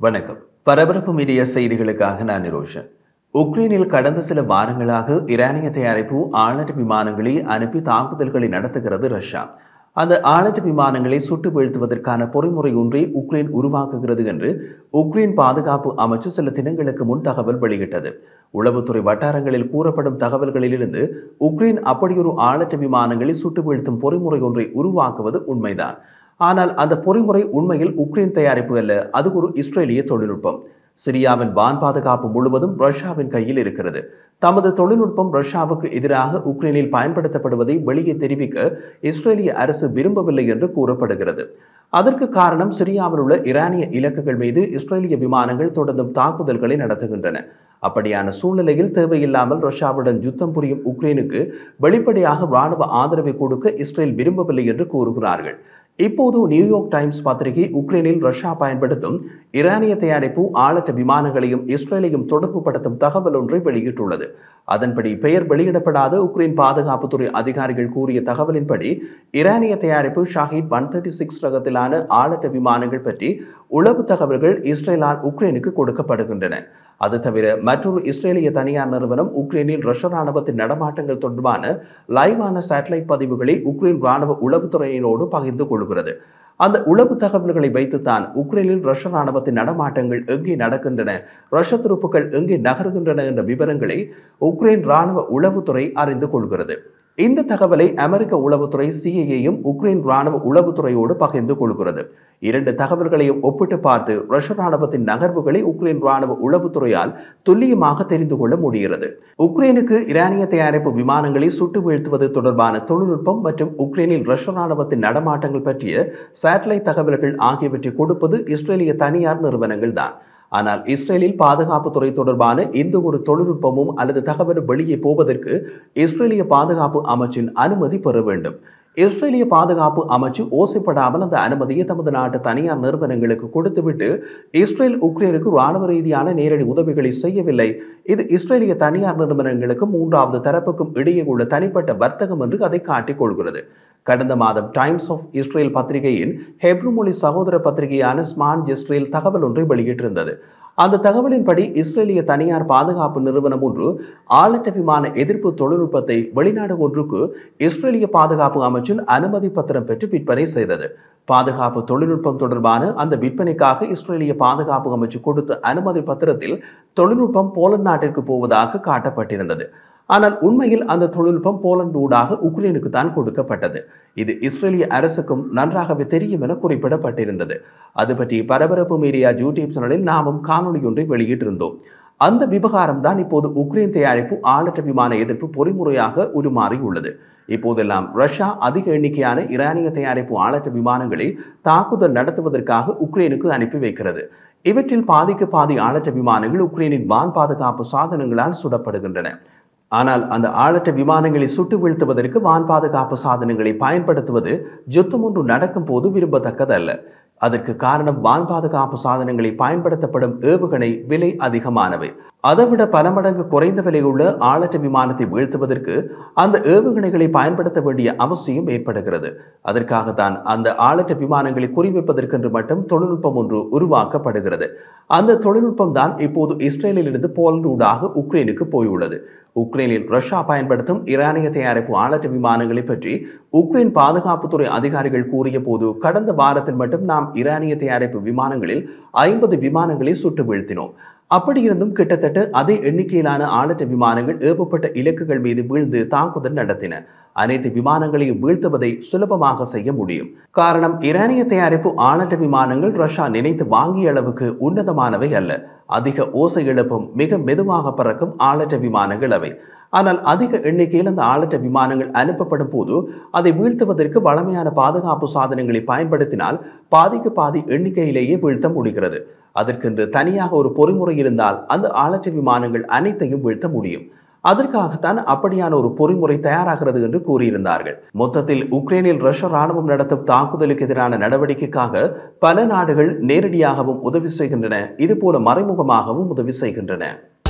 வணக்கம் பரபரப்பு மீடியா செய்திகளுக்காக நான் நிரோஷன் உக்ரைனில் கடந்த சில வாரங்களாக ஈரானிய தயாரிப்பு ஆளற்ற விமானங்களை அனுப்பி தாக்குதல்களை நடத்துகிறது ரஷ்யா அந்த ஆளற்ற விமானங்களை சுட்டு வீழ்த்துவதற்கான பொறிமுறை ஒன்றை உக்ரைன் உருவாக்குகிறது என்று உக்ரைன் பாதுகாப்பு அமைச்சு சில தினங்களுக்கு முன் தகவல் வெளியிட்டது உளவுத்துறை வட்டாரங்களில் கூறப்படும் தகவல்களிலிருந்து உக்ரைன் அப்படியொரு ஆளற்ற விமானங்களை சுட்டு வீழ்த்தும் பொறிமுறை ஒன்றை உருவாக்குவது உண்மைதான் ஆனால் அந்த பொறிமுறை உண்மையில் உக்ரைன் தயாரிப்பு அல்ல அது ஒரு இஸ்ரேலிய தொழில்நுட்பம் சிரியாவின் வான் பாதுகாப்பு முழுவதும் ரஷ்யாவின் கையில் இருக்கிறது தமது தொழில்நுட்பம் ரஷ்யாவுக்கு எதிராக உக்ரைனில் பயன்படுத்தப்படுவதை வெளியே தெரிவிக்க இஸ்ரேலிய அரசு விரும்பவில்லை என்று கூறப்படுகிறது அதற்கு காரணம் சிரியாவில் உள்ள ஈரானிய இலக்குகள் மீது இஸ்ரேலிய விமானங்கள் தொடர்ந்தும் தாக்குதல்களை நடத்துகின்றன அப்படியான சூழ்நிலையில் தேவையில்லாமல் ரஷ்யாவுடன் யுத்தம் புரியும் உக்ரைனுக்கு வெளிப்படையாக ராணுவ ஆதரவை கொடுக்க இஸ்ரேல் விரும்பவில்லை என்று கூறுகிறார்கள் இப்போது நியூயார்க் டைம்ஸ் பத்திரிகை உக்ரைனில் ரஷ்யா பயன்படுத்தும் ஈரானிய தயாரிப்பு ஆளற்ற விமானங்களையும் இஸ்ரேலையும் தொடர்பு படுத்தும் தகவல் ஒன்றை வெளியிட்டுள்ளது அதன்படி பெயர் வெளியிடப்படாத உக்ரைன் பாதுகாப்புத்துறை அதிகாரிகள் கூறிய தகவலின்படி ஈரானிய தயாரிப்பு ஷாஹித் ஒன் தேர்ட்டி சிக்ஸ் ரகத்திலான ஆளற்ற விமானங்கள் பற்றி உளவு தகவல்கள் இஸ்ரேலால் உக்ரைனுக்கு கொடுக்கப்படுகின்றன அது தவிர மற்றொரு இஸ்ரேலிய தனியார் நிறுவனம் உக்ரைனில் ரஷ்ய ராணுவத்தின் நடமாட்டங்கள் தொடர்பான லைவான சேட்டலைட் பதிவுகளை உக்ரைன் ராணுவ உளவுத்துறையினோடு பகிர்ந்து கொள்கிறது அந்த உளவு தகவல்களை வைத்துத்தான் உக்ரைனில் ரஷ்ய ராணுவத்தின் நடமாட்டங்கள் எங்கே நடக்கின்றன ரஷ்ய துருப்புக்கள் எங்கே நகர்கின்றன என்ற விவரங்களை உக்ரைன் ராணுவ உளவுத்துறை அறிந்து கொள்கிறது இந்த தகவலை அமெரிக்க உளவுத்துறை சிஐஏயும் உக்ரைன் ராணுவ உளவுத்துறையோடு பகிர்ந்து கொள்கிறது இரண்டு தகவல்களையும் ஒப்பிட்டு பார்த்து ரஷ்ய ராணுவத்தின் நகர்வுகளை உக்ரைன் ராணுவ உளவுத்துறையால் துல்லியமாக தெரிந்து கொள்ள முடிகிறது உக்ரைனுக்கு ஈரானிய தயாரிப்பு விமானங்களை சுட்டு வீழ்த்துவது தொடர்பான தொழில்நுட்பம் மற்றும் உக்ரைனில் ரஷ்ய ராணுவத்தின் நடமாட்டங்கள் பற்றிய சேட்டலைட் தகவல்கள் ஆகியவற்றை கொடுப்பது இஸ்ரேலிய தனியார் நிறுவனங்கள் தான் ஆனால் இஸ்ரேலில் பாதுகாப்புத்துறை தொடர்பான எந்த ஒரு தொழில்நுட்பமும் அல்லது தகவலும் வெளியே போவதற்கு இஸ்ரேலிய பாதுகாப்பு அமைச்சின் அனுமதி பெற வேண்டும் இஸ்ரேலிய பாதுகாப்பு அமைச்சு ஓசைப்படாமல் அந்த அனுமதியை தமது நாட்டு தனியார் நிறுவனங்களுக்கு கொடுத்துவிட்டு இஸ்ரேல் உக்ரைனுக்கு ராணுவ ரீதியான நேரடி உதவிகளை செய்யவில்லை இது இஸ்ரேலிய தனியார் நிறுவனங்களுக்கு மூன்றாவது தரப்புக்கும் இடையே உள்ள தனிப்பட்ட வர்த்தகம் என்று அதை காட்டிக் கொள்கிறது கடந்த மாதம் டைம்ஸ் ஆஃப் இஸ்ரேல் பத்திரிகையின் ஹெப்ரு மொழி சகோதர பத்திரிகையான ஸ்மான் இஸ்ரேல் தகவல் ஒன்றை வெளியிட்டிருந்தது அந்த தகவலின்படி இஸ்ரேலிய தனியார் பாதுகாப்பு நிறுவனம் ஒன்று ஆளற்ற விமான எதிர்ப்பு தொழில்நுட்பத்தை வெளிநாடு ஒன்றுக்கு இஸ்ரேலிய பாதுகாப்பு அமைச்சின் அனுமதி பத்திரம் பெற்று விற்பனை செய்தது பாதுகாப்பு தொழில்நுட்பம் தொடர்பான அந்த விற்பனைக்காக இஸ்ரேலிய பாதுகாப்பு அமைச்சு கொடுத்த அனுமதி பத்திரத்தில் தொழில்நுட்பம் போலந்து நாட்டிற்கு போவதாக காட்டப்பட்டிருந்தது ஆனால் உண்மையில் அந்த தொழில்நுட்பம் போலந்து ஊடாக உக்ரைனுக்கு தான் கொடுக்கப்பட்டது இது இஸ்ரேலிய அரசுக்கும் நன்றாகவே தெரியும் என குறிப்பிடப்பட்டிருந்தது அது பற்றி பரபரப்பு மீடியா யூடியூப் சேனலில் நாமும் காணொலி ஒன்றை வெளியிட்டிருந்தோம் அந்த விவகாரம் தான் இப்போது உக்ரைன் தயாரிப்பு ஆளற்ற விமான எதிர்ப்பு பொறிமுறையாக உருமாறியுள்ளது இப்போதெல்லாம் ரஷ்யா அதிக எண்ணிக்கையான ஈரானிய தயாரிப்பு ஆளற்ற விமானங்களை தாக்குதல் நடத்துவதற்காக உக்ரைனுக்கு அனுப்பி வைக்கிறது இவற்றில் பாதிக்கு பாதி ஆளற்ற விமானங்கள் உக்ரைனின் வான் பாதுகாப்பு சாதனங்களால் சுடப்படுகின்றன ஆனால் அந்த ஆளற்ற விமானங்களை சுட்டு வீழ்த்துவதற்கு வான் பாதுகாப்பு சாதனங்களை பயன்படுத்துவது யுத்தம் ஒன்று நடக்கும் போது விரும்பத்தக்கதல்ல அதற்கு காரணம் வான் பாதுகாப்பு சாதனங்களை பயன்படுத்தப்படும் ஏவுகணை விலை அதிகமானவை அதைவிட பல மடங்கு குறைந்த விலையுள்ள ஆளற்ற விமானத்தை வீழ்த்துவதற்கு அந்த ஏவுகணைகளை பயன்படுத்த வேண்டிய அவசியம் ஏற்படுகிறது அதற்காகத்தான் அந்த ஆளற்ற விமானங்களை குறிவைப்பதற்கென்று மட்டும் தொழில்நுட்பம் ஒன்று உருவாக்கப்படுகிறது அந்த தொழில்நுட்பம் தான் இப்போது இஸ்ரேலில் இருந்து போலந்து ஊடாக உக்ரைனுக்கு போயுள்ளது உக்ரைனில் ரஷ்யா பயன்படுத்தும் ஈரானிய தயாரிப்பு ஆளற்ற விமானங்களை பற்றி உக்ரைன் பாதுகாப்புத்துறை அதிகாரிகள் கூறிய போது கடந்த வாரத்தில் மட்டும் நாம் ஈரானிய தயாரிப்பு விமானங்களில் ஐம்பது விமானங்களை சுட்டு வீழ்த்தினோம் அப்படியிருந்தும் கிட்டத்தட்ட அதே எண்ணிக்கையிலான ஆளற்ற விமானங்கள் ஏவப்பட்ட இலக்குகள் மீது வீழ்ந்து தாக்குதல் நடத்தின அனைத்து விமானங்களையும் வீழ்த்துவதை சுலபமாக செய்ய முடியும் காரணம் ஈரானிய தயாரிப்பு ஆளற்ற விமானங்கள் ரஷ்யா நினைத்து வாங்கிய அளவுக்கு உன்னதமானவை அல்ல அதிக ஓசை எழுப்பும் மிக மெதுவாக பறக்கும் ஆளற்ற விமானங்கள் அவை ஆனால் அதிக எண்ணிக்கையில் அந்த ஆளற்ற விமானங்கள் அனுப்பப்படும் போது அதை வீழ்த்துவதற்கு வளமையான பாதுகாப்பு சாதனங்களை பயன்படுத்தினால் பாதிக்கு பாதி எண்ணிக்கையிலேயே வீழ்த்த முடிகிறது அதற்கென்று தனியாக ஒரு பொறிமுறை இருந்தால் அந்த ஆளற்ற விமானங்கள் அனைத்தையும் வீழ்த்த முடியும் அதற்காகத்தான் அப்படியான ஒரு பொறிமுறை தயாராகிறது என்று கூறியிருந்தார்கள் மொத்தத்தில் உக்ரைனில் ரஷ்ய ராணுவம் நடத்தும் தாக்குதலுக்கு எதிரான நடவடிக்கைக்காக பல நாடுகள் நேரடியாகவும் உதவி செய்கின்றன இதுபோல மறைமுகமாகவும் உதவி செய்கின்றன